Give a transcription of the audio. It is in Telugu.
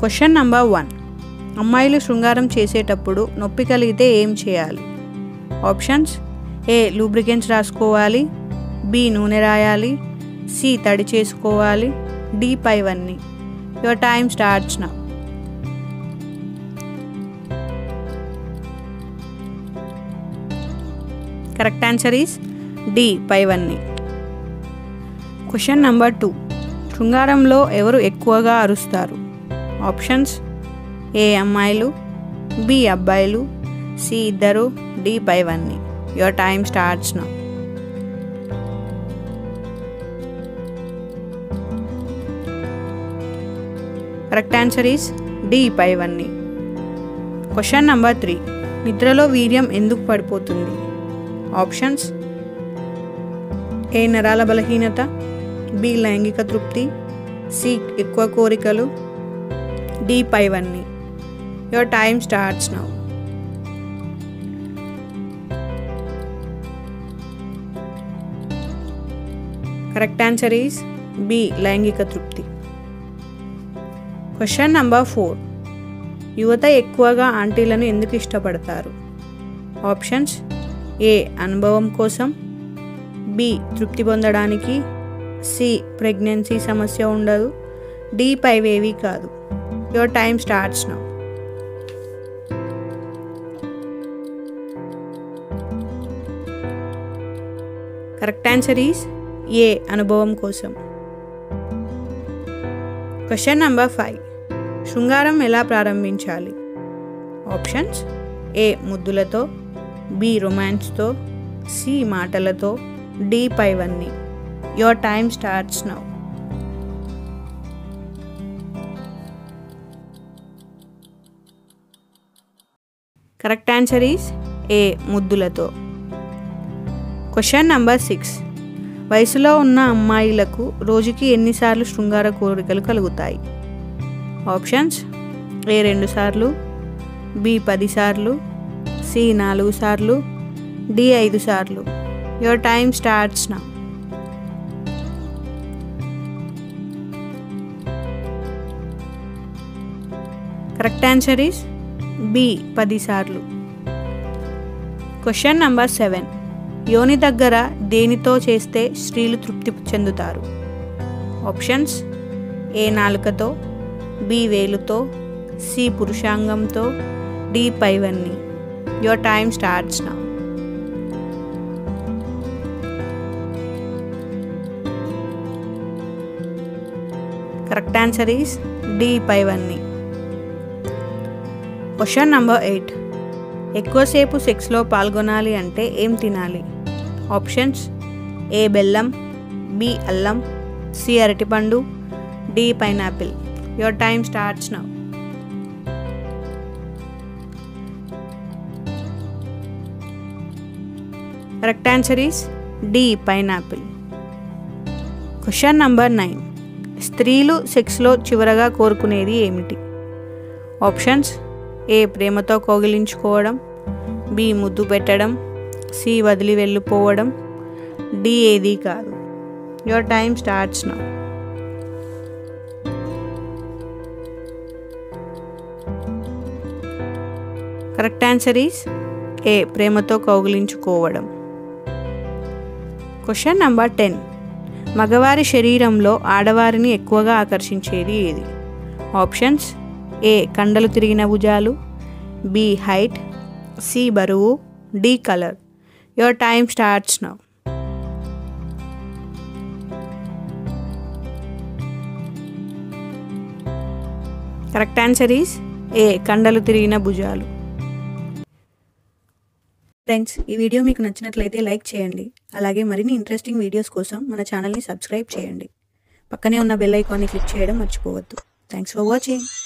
క్వశ్చన్ నంబర్ వన్ అమ్మాయిలు శృంగారం చేసేటప్పుడు నొప్పి కలిగితే ఏం చేయాలి ఆప్షన్స్ ఏ లూబ్రికెంట్స్ రాసుకోవాలి బి నూనె రాయాలి సి తడి చేసుకోవాలి డి పైవన్నీ your time starts now correct answer is D పైవన్నీ క్వశ్చన్ నంబర్ టూ శృంగారంలో ఎవరు ఎక్కువగా అరుస్తారు ఆప్షన్స్ ఏ అమ్మాయిలు బి అబ్బాయిలు సి ఇద్దరు డి పైవన్నీ your time starts now correct answer is D పైవన్నీ క్వశ్చన్ నంబర్ త్రీ నిద్రలో వీర్యం ఎందుకు పడిపోతుంది ఆప్షన్స్ ఏ నరాల బలహీనత బి లైంగిక తృప్తి సి ఎక్కువ కోరికలు డి పైవన్నీ your time starts now correct answer is B లైంగిక తృప్తి క్వశ్చన్ నంబర్ ఫోర్ యువత ఎక్కువగా ఆంటీలను ఎందుకు ఇష్టపడతారు ఆప్షన్స్ ఏ అనుభవం కోసం బి తృప్తి పొందడానికి సి ప్రెగ్నెన్సీ సమస్య ఉండదు డి పైవేవి కాదు your time starts now correct answer is A అనుభవం కోసం క్వశ్చన్ నంబర్ ఫైవ్ శృంగారం ఎలా ప్రారంభించాలి ఆప్షన్స్ ఏ ముద్దులతో బి రొమాన్స్తో సి మాటలతో డి పైవన్నీ your time starts now correct answer is A ముద్దులతో క్వశ్చన్ నంబర్ సిక్స్ వయసులో ఉన్న అమ్మాయిలకు రోజుకి ఎన్నిసార్లు శృంగార కోరికలు కలుగుతాయి ఆప్షన్స్ ఏ రెండు సార్లు బి పది సార్లు సి నాలుగు సార్లు డి ఐదు సార్లు your time starts now correct answer is B పది సార్లు క్వశ్చన్ నంబర్ సెవెన్ యోని దగ్గర దేనితో చేస్తే స్త్రీలు తృప్తి చెందుతారు ఆప్షన్స్ ఏ నాలుకతో బి వేలుతో సి పురుషాంగంతో డి పైవన్నీ your time starts now correct answer is D పైవన్నీ క్వశ్చన్ నంబర్ ఎయిట్ ఎక్కువసేపు సెక్స్లో పాల్గొనాలి అంటే ఏం తినాలి ఆప్షన్స్ ఏ బెల్లం బి అల్లం సి అరటిపండు D pineapple your time starts now correct answer is D pineapple question number nine స్త్రీలు సెక్స్లో చివరగా కోరుకునేది ఏమిటి ఆప్షన్స్ ఏ ప్రేమతో కౌగిలించుకోవడం బి ముద్దు పెట్టడం సి వదిలి వెళ్ళిపోవడం డి ఏది కాదు your time starts now correct answer is A ప్రేమతో కౌగిలించుకోవడం క్వశ్చన్ నంబర్ టెన్ మగవారి శరీరంలో ఆడవారిని ఎక్కువగా ఆకర్షించేది ఏది ఆప్షన్స్ ఏ కండలు తిరిగిన భుజాలు బి హైట్ సి బరువు D colour your time starts now correct answer is A కండలు తిరిగిన భుజాలు ఫ్రెండ్స్ ఈ వీడియో మీకు నచ్చినట్లయితే లైక్ చేయండి అలాగే మరిన్ని ఇంట్రెస్టింగ్ వీడియోస్ కోసం మన ఛానల్ని సబ్స్క్రైబ్ చేయండి పక్కనే ఉన్న బెల్ ఐకాన్ని క్లిక్ చేయడం మర్చిపోవద్దు థ్యాంక్స్ ఫర్ వాచింగ్